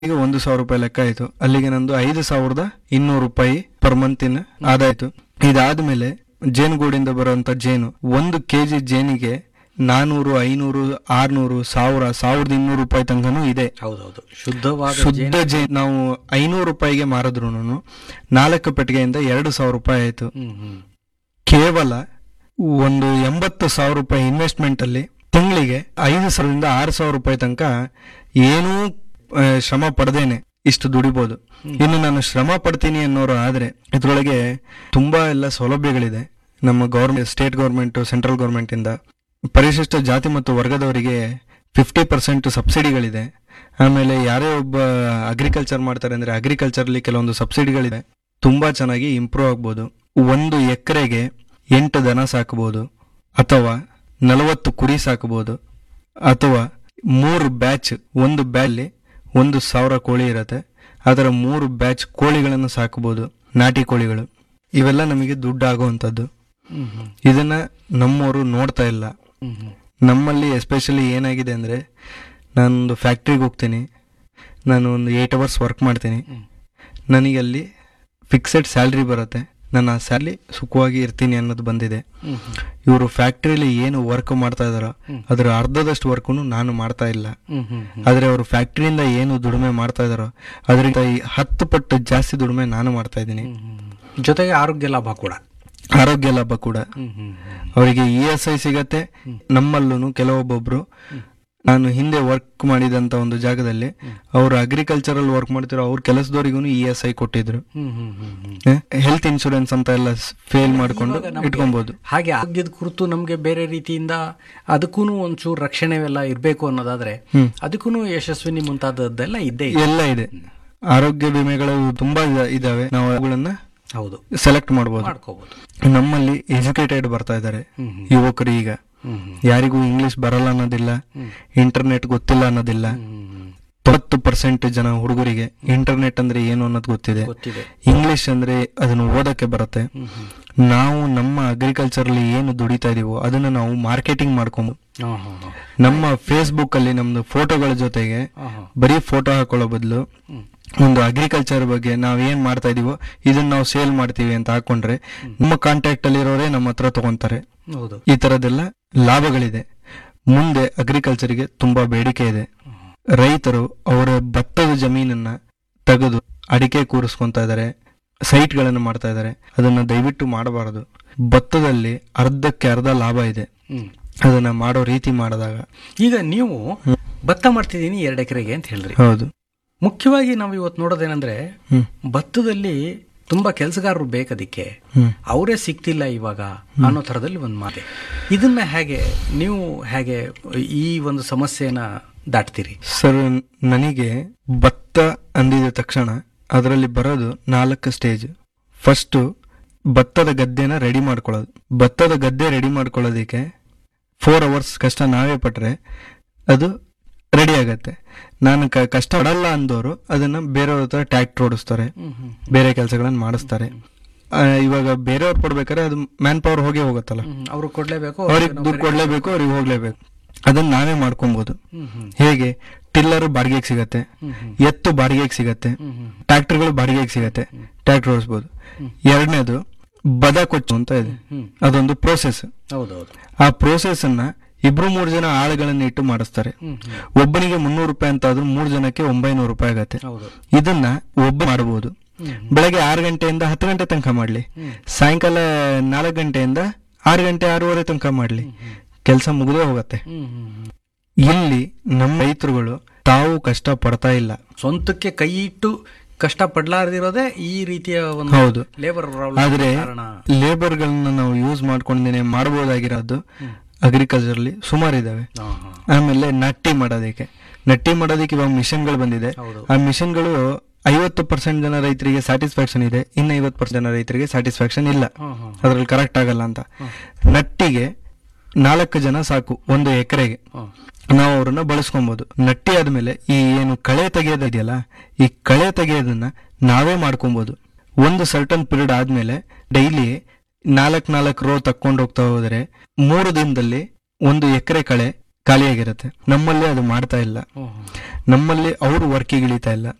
ಈಗ ಒಂದು ಸಾವಿರ ರೂಪಾಯಿ ಲೆಕ್ಕ ಆಯ್ತು ಅಲ್ಲಿಗೆ ನಂದು ಐದು ಸಾವಿರದ ಇನ್ನೂರು ರೂಪಾಯಿ ಪರ್ ಮಂತಿನ ಆದಾಯ್ತು ಇದಾದ್ಮೇಲೆ ಜೇನುಗೂಡಿಂದ ಬರುವಂತ ಜೇನು ಒಂದು ಕೆಜಿ ಜೇನಿಗೆ ನಾನೂರು ಐನೂರು ಆರ್ನೂರು ಸಾವಿರ ಸಾವಿರದ ಇನ್ನೂರು ರೂಪಾಯಿ ತನಕನೂ ಇದೆ ಹೌದೌದು ಶುದ್ಧವಾದ ಶುದ್ಧ ಜೇನು ನಾವು ಐನೂರು ರೂಪಾಯಿಗೆ ಮಾರಿದ್ರು ನಾಲ್ಕು ಪೆಟ್ಟಿಗೆಯಿಂದ ಎರಡು ಸಾವಿರ ರೂಪಾಯಿ ಆಯ್ತು ಹ್ಮ್ ಹ್ಮ್ ಕೇವಲ ಒಂದು ಎಂಬತ್ತು ಸಾವಿರ ರೂಪಾಯಿ ಇನ್ವೆಸ್ಟ್ಮೆಂಟ್ ಅಲ್ಲಿ ತಿಂಗಳಿಗೆ ಐದು ಸಾವಿರದಿಂದ ಆರು ಸಾವಿರ ರೂಪಾಯಿ ತನಕ ಏನೂ ಆ, ಶ್ರಮ ಪಡೆದೇನೆ ಇಷ್ಟು ದುಡಿಬಹುದು ಇನ್ನು ನಾನು ಶ್ರಮ ಪಡ್ತೀನಿ ಅನ್ನೋರು ಆದ್ರೆ ಇದ್ರೊಳಗೆ ತುಂಬಾ ಎಲ್ಲ ಸೌಲಭ್ಯಗಳಿದೆ ನಮ್ಮ government state government central government ಇಂದ ಪರಿಶಿಷ್ಟ ಜಾತಿ ಮತ್ತು ವರ್ಗದವರಿಗೆ ಫಿಫ್ಟಿ ಪರ್ಸೆಂಟ್ ಸಬ್ಸಿಡಿಗಳಿದೆ ಆಮೇಲೆ ಯಾರೇ ಒಬ್ಬ ಅಗ್ರಿಕಲ್ಚರ್ ಮಾಡ್ತಾರೆ ಅಂದ್ರೆ ಅಗ್ರಿಕಲ್ಚರ್ಲಿ ಕೆಲವೊಂದು ಸಬ್ಸಿಡಿಗಳಿದೆ ತುಂಬಾ ಚೆನ್ನಾಗಿ ಇಂಪ್ರೂವ್ ಆಗ್ಬೋದು ಒಂದು ಎಕರೆಗೆ ಎಂಟು ದನ ಸಾಕಬಹುದು ಅಥವಾ ನಲವತ್ತು ಕುರಿ ಸಾಕಬಹುದು ಅಥವಾ ಮೂರು ಬ್ಯಾಚ್ ಒಂದು ಬ್ಯಾಚ್ ಒಂದು ಸಾವಿರ ಕೋಳಿ ಇರುತ್ತೆ ಅದರ ಮೂರು ಬ್ಯಾಚ್ ಕೋಳಿಗಳನ್ನು ಸಾಕಬಹುದು ನಾಟಿ ಕೋಳಿಗಳು ಇವೆಲ್ಲ ನಮಗೆ ದುಡ್ಡು ಆಗುವಂಥದ್ದು ಹ್ಮ್ ಹ್ಮ್ ಇದನ್ನ ನಮ್ಮವರು ನೋಡ್ತಾ ಇಲ್ಲ ಹ್ಮ್ ಹ್ಮ್ ನಮ್ಮಲ್ಲಿ ಎಸ್ಪೆಷಲಿ ಏನಾಗಿದೆ ಅಂದರೆ ನಾನೊಂದು ಫ್ಯಾಕ್ಟ್ರಿಗೆ ಹೋಗ್ತೀನಿ ನಾನು ಒಂದು ಏಯ್ಟ್ ಅವರ್ಸ್ ವರ್ಕ್ ಮಾಡ್ತೀನಿ ನನಗೆ ಅಲ್ಲಿ ಫಿಕ್ಸೆಡ್ ಸ್ಯಾಲ್ರಿ ಬರುತ್ತೆ ನಾನು ಆ ಸ್ಯಾಲ್ರಿ ಸುಖವಾಗಿ ಇರ್ತೀನಿ ಅನ್ನೋದು ಬಂದಿದೆ ಹ್ಮ್ ಹ್ಮ್ ಇವರು ಫ್ಯಾಕ್ಟ್ರಿಲಿ ಏನು ವರ್ಕ್ ಮಾಡ್ತಾ ಇದಾರೋ ಅದರ ಅರ್ಧದಷ್ಟು ವರ್ಕು ನಾನು ಮಾಡ್ತಾ ಇಲ್ಲ ಹ್ಮ್ ಹ್ಮ್ ಹ್ಮ್ ಆದರೆ ಅವರು ಫ್ಯಾಕ್ಟ್ರಿಯಿಂದ ಏನು ದುಡಿಮೆ ಮಾಡ್ತಾ ಇದಾರೋ ಅದರಿಂದ ಈ ಹತ್ತು ಪಟ್ಟು ಜಾಸ್ತಿ ದುಡಿಮೆ ನಾನು ಮಾಡ್ತಾ ಇದ್ದೀನಿ ಹ್ಮ್. ಜೊತೆಗೆ ಆರೋಗ್ಯ ಲಾಭ ಕೂಡ ಆರೋಗ್ಯ ಲಾಭ ಕೂಡ ಹ್ಮ್ ಹ್ಮ್ ಹ್ಮ್. ಅವರಿಗೆ ಇ ಎಸ್ ಐ ಸಿಗತ್ತೆ ನಮ್ಮಲ್ಲೂ ಕೆಲವೊಬ್ಬೊಬ್ರು ನಾನು ಹಿಂದೆ ವರ್ಕ್ ಮಾಡಿದಂತ ಒಂದು ಜಾಗದಲ್ಲಿ ಅವರು ಅಗ್ರಿಕಲ್ಚರಲ್ ವರ್ಕ್ ಮಾಡ್ತಿರೋ ಅವ್ರ ಕೆಲಸದವರಿಗೂ ಇ ಎಸ್ ಐ ಕೊಟ್ಟಿದ್ರು ಹ್ಮ್ ಹ್ಮ್ ಹ್ಮ್ ಹ್ಮ್. ಹೆಲ್ತ್ ಇನ್ಶೂರೆನ್ಸ್ ಅಂತ ಎಲ್ಲ ಫೇಲ್ ಮಾಡ್ಕೊಂಡು ಇವಾಗ ನಮ್ಗೆ ಇಟ್ಕೊಬಹುದು ಹಾಗೆ ಆರೋಗ್ಯದ ಕುರಿತು ನಮಗೆ ಬೇರೆ ರೀತಿಯಿಂದ ಅದಕ್ಕೂ ಒಂಚೂರು ರಕ್ಷಣೆ ಎಲ್ಲ ಇರಬೇಕು ಅನ್ನೋದಾದ್ರೆ ಹ್ಮ್. ಅದಕ್ಕೂ ಯಶಸ್ವಿನಿ ಮುಂತಾದದ್ದೆಲ್ಲ ಇದ್ದೇ ಇದೆ ಎಲ್ಲ ಇದೆ ಆರೋಗ್ಯ ವಿಮೆಗಳು ತುಂಬಾ ಇದ- ಇದಾವೆ ನಾವು ಅವುಗಳನ್ನ ಹೌದು ಸೆಲೆಕ್ಟ್ ಮಾಡಬಹುದು ಮಾಡ್ಕೋಬಹುದು ನಮ್ಮಲ್ಲಿ ಎಜುಕೇಟೆಡ್ ಬರ್ತಾ ಇದ್ದಾರೆ ಹ್ಮ್ ಹ್ಮ್. ಯುವಕರು ಈಗ ಹ್ಮ್ ಹ್ಮ್. ಯಾರಿಗೂ ಇಂಗ್ಲಿಷ್ ಬರಲ್ಲ ಅನ್ನೋದಿಲ್ಲ ಇಂಟರ್ನೆಟ್ ಗೊತ್ತಿಲ್ಲ ಅನ್ನೋದಿಲ್ಲ ಹ್ಮ್ ಹ್ಮ್. ತೊಂಬತ್ತು ಪರ್ಸೆಂಟ್ ಜನ ಹುಡುಗರಿಗೆ ಇಂಟರ್ನೆಟ್ ಅಂದ್ರೆ ಏನು ಅನ್ನೋದು ಗೊತ್ತಿದೆ ಗೊತ್ತಿದೆ ಇಂಗ್ಲಿಷ್ ಅಂದ್ರೆ ಅದನ್ನು ಓದಕ್ಕೆ ಬರುತ್ತೆ ಹ್ಮ್ ಹ್ಮ್. ನಾವು ನಮ್ಮ ಅಗ್ರಿಕಲ್ಚರ್ ಅಲ್ಲಿ ಏನು ದುಡಿತಾ ಇದೀವೋ ಅದನ್ನ ನಾವು ಮಾರ್ಕೆಟಿಂಗ್ ಮಾಡ್ಕೊಂಡು ಹಾ, ಹಾ, ಹಾ. ನಮ್ಮ ಫೇಸ್ಬುಕ್ ಅಲ್ಲಿ ನಮ್ದು ಫೋಟೋಗಳ ಜೊತೆಗೆ ಹಾ, ಹಾ. ಬರೀ ಫೋಟೋ ಹಾಕೊಳ್ಳೋ ಬದಲು ಒಂದು ಅಗ್ರಿಕಲ್ಚರ್ ಬಗ್ಗೆ ನಾವ್ ಏನ್ ಮಾಡ್ತಾ ಇದೀವೋ ಇದನ್ನ ನಾವು ಸೇಲ್ ಮಾಡ್ತೀವಿ ಅಂತ ಹಾಕೊಂಡ್ರೆ ನಮ್ಮ ಕಾಂಟ್ಯಾಕ್ಟ್ ಅಲ್ಲಿ ಇರೋರೇ ನಮ್ಮ ಹತ್ರ ತಗೊಂತಾರೆ ಹೌದು ಈ ತರದೆಲ್ಲ ಲಾಭಗಳಿದೆ ಮುಂದೆ ಅಗ್ರಿಕಲ್ಚರ್ಗೆ ತುಂಬಾ ಬೇಡಿಕೆ ಇದೆ ರೈತರು ಅವರ ಭತ್ತದ ಜಮೀನನ್ನ ತೆಗೆದು ಅಡಿಕೆ ಕೂರಿಸ್ಕೊಂತ ಇದ್ದಾರೆ ಸೈಟ್ಗಳನ್ನು ಮಾಡ್ತಾ ಇದ್ದಾರೆ ಅದನ್ನ ದಯವಿಟ್ಟು ಮಾಡಬಾರದು ಭತ್ತದಲ್ಲಿ ಅರ್ಧಕ್ಕೆ ಅರ್ಧ ಲಾಭ ಇದೆ ಹ್ಮ್. ಅದನ್ನ ಮಾಡೋ ರೀತಿ ಮಾಡಿದಾಗ ಈಗ ನೀವು ಭತ್ತ ಮಾಡ್ತಿದ್ದೀನಿ ಎರಡು ಎಕರೆಗೆ ಅಂತ ಹೇಳಿದ್ರಿ ಹೌದು ಮುಖ್ಯವಾಗಿ ನಾವು ಇವತ್ತು ನೋಡೋದೇನಂದ್ರೆ ಹ್ಮ್ ಭತ್ತದಲ್ಲಿ ತುಂಬಾ ಕೆಲಸಗಾರರು ಬೇಕದಕ್ಕೆ ಹ್ಮ್ ಅವರೇ ಸಿಗ್ತಿಲ್ಲ ಇವಾಗ ಅನ್ನೋ ಥರದಲ್ಲಿ ಒಂದು ಮಾತೆ ಇದನ್ನ ಹೇಗೆ ನೀವು ಹೇಗೆ ಈ ಒಂದು ಸಮಸ್ಯೆನ ದಾಟ್ತೀರಿ ಸರ್ ನನಗೆ ಭತ್ತ ಅಂದಿದ ತಕ್ಷಣ ಅದರಲ್ಲಿ ಬರೋದು ನಾಲ್ಕು ಸ್ಟೇಜ್ ಫಸ್ಟ್ ಭತ್ತದ ಗದ್ದೆನ ರೆಡಿ ಮಾಡ್ಕೊಳ್ಳೋದು ಭತ್ತದ ಗದ್ದೆ ರೆಡಿ ಮಾಡ್ಕೊಳ್ಳೋದಕ್ಕೆ ಫೋರ್ ಅವರ್ಸ್ ಕಷ್ಟ ನಾವೇ ಪಟ್ರೆ ಅದು ರೆಡಿ ಆಗತ್ತೆ ನಾನು ಕ- ಕಷ್ಟ ಪಡಲ್ಲ ಅಂದವರು ಅದನ್ನ ಬೇರೆಯವ್ರ ಹತ್ರ ಟ್ಯಾಕ್ಟರ್ ಓಡಿಸ್ತಾರೆ ಬೇರೆ ಕೆಲಸಗಳನ್ನ ಮಾಡಿಸ್ತಾರೆ ಆ, ಇವಾಗ ಬೇರೆಯವ್ರು ಕೊಡ್ಬೇಕಾದ್ರೆ ಅದು ಮ್ಯಾನ್ ಪವರ್ ಹೋಗೇ ಹೋಗುತ್ತಲ್ಲ ಅವರು ಕೊಡ್ಲೇಬೇಕು ಅವ್ರಿಗೆ ದುಡ್ಡು ಕೊಡ್ಲೇಬೇಕು ಅವ್ರಿಗೆ ಹೋಗ್ಲೇಬೇಕು ಅದನ್ನ ನಾವೇ ಮಾಡ್ಕೊಬಹುದು ಹೇಗೆ ಟಿಲ್ಲರ್ ಬಾಡಿಗೆಗೆ ಸಿಗತ್ತೆ ಎತ್ತು ಬಾಡಿಗೆಗೆ ಸಿಗತ್ತೆ ಟ್ರ್ಯಾಕ್ಟರ್ಗಳು ಬಾಡಿಗೆಗೆ ಸಿಗತ್ತೆ ಟ್ರ್ಯಾಕ್ಟರ್ ಓಡಿಸ್ಬೋದು ಎರಡನೇದು ಬದ ಕೊಚ್ಚು ಅಂತ ಇದೆ ಅದೊಂದು ಪ್ರೋಸೆಸ್ ಹೌದೌದು ಆ ಪ್ರೋಸೆಸ್ ಅನ್ನ ಇಬ್ರು ಮೂರು ಜನ ಆಳುಗಳನ್ನ ಇಟ್ಟು ಮಾಡಿಸ್ತಾರೆ ಒಬ್ಬನಿಗೆ ಮುನ್ನೂರು ರೂಪಾಯಿ ಅಂತ ಆದ್ರೂ ಮೂರು ಜನಕ್ಕೆ ಒಂಬೈನೂರು ರೂಪಾಯಿ ಆಗತ್ತೆ ಹೌದು ಇದನ್ನ ಒಬ್ಬ ಮಾಡಬಹುದು ಬೆಳಗ್ಗೆ ಆರು ಗಂಟೆಯಿಂದ ಹತ್ತು ಗಂಟೆ ತನಕ ಮಾಡ್ಲಿ ಸಾಯಂಕಾಲ ನಾಲ್ಕು ಗಂಟೆಯಿಂದ ಆರು ಗಂಟೆ ಆರೂವರೆ ತನಕ ಮಾಡ್ಲಿ ಕೆಲಸ ಮುಗಿದೇ ಹೋಗತ್ತೆ ಹ್ಮ್ ಹ್ಮ್ ಹ್ಮ್. ಇಲ್ಲಿ ನಮ್ಮ ರೈತರುಗಳು ತಾವು ಕಷ್ಟ ಪಡ್ತಾ ಇಲ್ಲ ಸ್ವಂತಕ್ಕೆ ಕೈ ಇಟ್ಟು ಕಷ್ಟ ಪಡ್ಲಾರ್ದಿರೋದೇ ಈ ರೀತಿಯ ಒಂದು ಹೌದು ಲೇಬರ್ ಆದ್ರೆ ಕಾರಣ ಲೇಬರ್ಗಳನ್ನ ನಾವು ಯೂಸ್ ಮಾಡ್ಕೊಂಡೇನೆ ಮಾಡಬಹುದಾಗಿರೋದು ಅಗ್ರಿಕಲ್ಚರ್ಲಿ ಸುಮಾರು ಇದಾವೆ ಹಾ, ಹಾ. ಆಮೇಲೆ ನಟ್ಟಿ ಮಾಡೋದಕ್ಕೆ ನಟ್ಟಿ ಮಾಡೋದಕ್ಕೆ ಇವಾಗ ಮಿಷನ್ಗಳು ಬಂದಿದೆ ಹೌದು ಆ ಮಿಷನ್ಗಳು ಐವತ್ತು ಪರ್ಸೆಂಟ್ ಜನ ರೈತರಿಗೆ ಸ್ಯಾಟಿಸ್ಫ್ಯಾಕ್ಷನ್ ಇದೆ ಇನ್ನು ಐವತ್ತು ಪರ್ಸೆಂಟ್ ಜನ ರೈತರಿಗೆ ಸ್ಯಾಟಿಸ್ಫ್ಯಾಕ್ಷನ್ ಇಲ್ಲ ಹಾ, ಹಾ. ಅದ್ರಲ್ಲಿ ಕರೆಕ್ಟ್ ಆಗಲ್ಲ ಅಂತ ನಟ್ಟಿಗೆ ನಾಲ್ಕು ಜನ ಸಾಕು ಒಂದು ಎಕರೆಗೆ ಹಾ. ನಾವು ಅವ್ರನ್ನ ಬಳಸ್ಕೊಬಹುದು ನಟ್ಟಿ ಆದ್ಮೇಲೆ ಈ ಏನು ಕಳೆ ತೆಗೆಯೋದಿದೆಯಲ್ಲ ಈ ಕಳೆ ತೆಗೆಯೋದನ್ನ ನಾವೇ ಮಾಡ್ಕೊಬಹುದು ಒಂದು ಸರ್ಟನ್ ಪೀರಿಯಡ್ ಆದ್ಮೇಲೆ ಡೈಲಿ ನಾಲ್ಕ್ ನಾಲ್ಕು ರೋ ತಕ್ಕೊಂಡು ಹೋಗ್ತಾ ಹೋದ್ರೆ ಮೂರು ದಿನದಲ್ಲಿ ಒಂದು ಎಕರೆ ಕಳೆ ಖಾಲಿಯಾಗಿರುತ್ತೆ ನಮ್ಮಲ್ಲಿ ಅದು ಮಾಡ್ತಾ ಇಲ್ಲ ಓಹ್. ನಮ್ಮಲ್ಲಿ ಅವರು ವರ್ಕಿಗೆ ಇಳಿತಾ ಇಲ್ಲ